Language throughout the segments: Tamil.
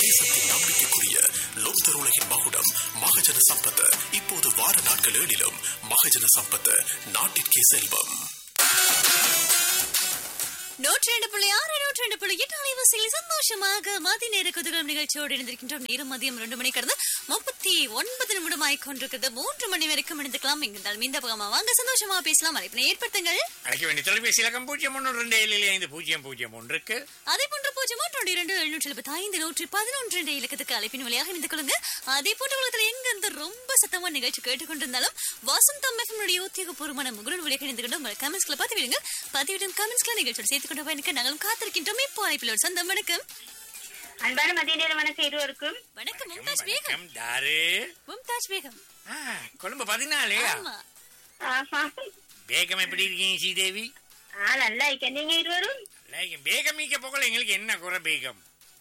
தேசத்தின் நம்பிக்கைக்குரிய லோக்தர் உலகின் மகுடம் மகஜன சம்பத் இப்போது வார நாட்கள் ஏழிலும் மகஜன சம்பத் நாட்டிற்கே செல்வம் நூற்றி ரெண்டு புள்ளி ஆறு நூற்றி ரெண்டு புள்ளி எட்டு அலைவரிசையில் சந்தோஷமாக மதிய நேர குதுகலம் நிகழ்ச்சியோடு இணைந்திருக்கின்றோம் நேரம் மதியம் ரெண்டு மணி கடந்து முப்பத்தி ஒன்பது நிமிடம் ஆகிக் கொண்டிருக்கிறது மூன்று மணி வரைக்கும் இணைந்துக்கலாம் இங்கிருந்தாலும் இந்த பக்கமா வாங்க சந்தோஷமா பேசலாம் அழைப்பினை ஏற்படுத்துங்கள் அழைக்க வேண்டிய தொலைபேசி இலக்கம் பூஜ்ஜியம் ஒன்று ரெண்டு ஏழு ஏழு ஐந்து பூஜ்ஜியம் பூஜ்ஜியம் ஒன்றுக்கு அதே போன்ற பூஜ்ஜியம் ஒன்று இரண்டு எழுநூற்றி எழுபத்தி ஐந்து நூற்றி பதினொன்று என்ற இலக்கத்துக்கு அழைப்பின் வழியாக இணைந்து கொள்ளுங்க அதே போன்ற உலகத்தில் எங்க இருந்து ரொம்ப சத்தமா நிகழ்ச்சி கேட்டுக்கொண்டிருந்தாலும் வசந்தம் எஃப்எம்னுடைய உத்தியோகபூர்வமான முகநூல் வழியாக இணைந்து கொண்டு உங்கள் கமெண்ட்ஸ்களை பதிவிடுங்க பதிவிடும் கமெண்ட்ஸ்களை நிகழ்ச்சியோடு சேர்த்துக் கொண்டு பயணிக்க நாங்களும் காத்திருக்கின்றோம் இப்போ அழைப்பில் ஒரு சொந்தம் வணக்கம் அன்பான மதிய நேர வணக்கம் இருவருக்கும் வணக்கம் மும்தாஜ் பேகம் வணக்கம் தாரு மும்தாஜ் பேகம் ஆ, கொழும்பு பதினாலு ஆமா ஆமா பேகம் எப்படி இருக்கீங்க ஸ்ரீதேவி ஆ நல்லா இருக்கேன் நீங்க இருவரும் லைக் பேகம் மீக்க போகல எங்களுக்கு என்ன குறை பேகம்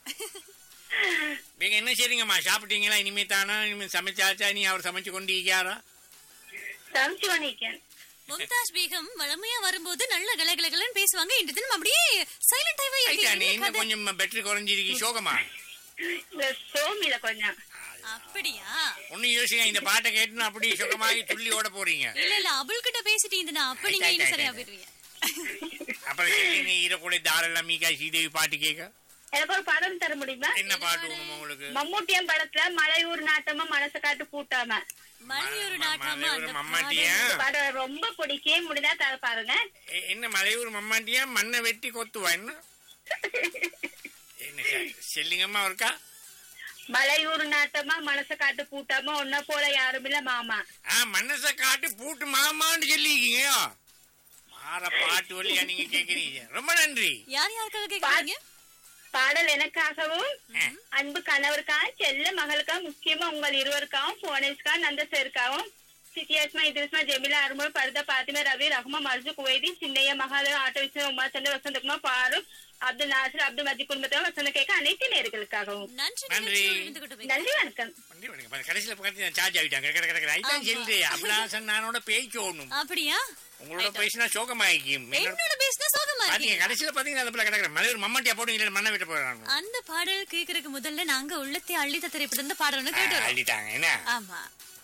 பேகம் என்ன சரிங்கம்மா சாப்பிட்டீங்களா இனிமே தானா இனிமே சமைச்சாச்சா நீ அவர் சமைச்சு கொண்டு இருக்காரா சமைச்சு பண்ணிருக்கேன் மும்தாஜ் பேகம் வளமையா வரும்போது நல்ல கலகலகலன்னு பேசுவாங்க இன்று தினம் அப்படியே சைலண்ட் ஆகவே ஐயா, நீ என்ன இன்னும் கதை? கொஞ்சம் பெட்ரு குறைஞ்சிருக்கி சோகமா இந்த சோமில கொஞ்சம் அப்படியா ஒன்னும் யோசிக்க இந்த பாட்டை கேட்டு அப்படியே சுகமாகி துள்ளி ஓட போறீங்க இல்ல இல்ல அவள் கிட்ட பேசிட்டு இருந்தேன் அப்ப நீங்க ஆயிட்டு, இன்னும் ஆயிட்டு, சரியா ஆயிட்டு. போயிருவீங்க அப்புறம் சரி, நீ ஈரக்கூட தாரெல்லாம் மீக்கா ஸ்ரீதேவி பாட்டு கேட்க எனக்கு ஒரு படம் தர முடியுமா என்ன பாட்டு வேணும் உங்களுக்கு மம்மூட்டியம் படத்துல மலையூர் நாட்டமா மனசு காட்டு பூட்டாம மலையூர் ம- நாட்டாம மலையூர் அந்த மம்மாட்டியா? பாடல். இந்த படம் ரொம்ப பிடிக்கவே முடிஞ்சா தர பாருங்க எ- என்ன மலையூர் மம்மாட்டியா மண்ணை வெட்டி கொத்துவா என்ன என்ன செ- செல்லுங்கம்மா இருக்கா மலையூர் நாட்டமா மனசு காட்டு பூட்டாம ஒன்ன போல யாரும் இல்ல மாமா ஆ மனச காட்டு பூட்டு மாமான்னு சொல்லிருக்கீங்க மாற பாட்டு வழியா நீங்க கேக்குறீங்க ரொம்ப நன்றி யார் யாருக்காக கேக்குறீங்க பாடல் எனக்காகவும் அன்பு கணவருக்காக செல்ல மகளுக்காக முக்கியமா உங்கள் இருவருக்காகவும் புவனேஷ்கா நந்தசருக்காகவும் சித்தியாஸ்மா இதுஸ்மா ஜெமிலா அருமல் பரதா பாத்திமா ரவி ரஹ்மா மர்ஜு குவைதி சின்னையா மகாதேவ் ஆட்டோ விஸ்வ உமாச்சந்திர வசந்தகுமார் பாரும் அப்துல் நாசர் அப்துல் மஜி குடும்பத்தவர் வசந்த கேட்க அனைத்து நேர்களுக்காகவும் நன்றி நன்றி. நிகழ்ச்சியில் இருந்து கொண்டு போய் நன்றி வணக்கம் வண்டி விடுங்க. பாரு, கடைசியில பக்கத்துல சார்ஜ் ஆகிட்டாங்க கிட கிட கிட ஐதான் செல்லு அபிலாசன் நானோட பேச்சு ஒண்ணும் அப்படியா உங்களோட பேசினா சோகமாயிக்கும் என்னோட- என்னோட பேசினா சோகமா பாத்தீங்க இருக்கீங்க கடைசியில பாத்தீங்கன்னா அந்த பிள்ளை கிடக்குற மலையூர் மம்மாட்டியா போட்டு இல்ல மண்ணை விட்டு போயிடறாங்க அந்த பாடல் கேக்குறதுக்கு முதல்ல நாங்க உள்ளத்தை அள்ளி திரைப்படம் இந்த பாடல் ஒண்ணு கேட்டு வரோம். அள்ளிட்டாங்க என்ன ஆமா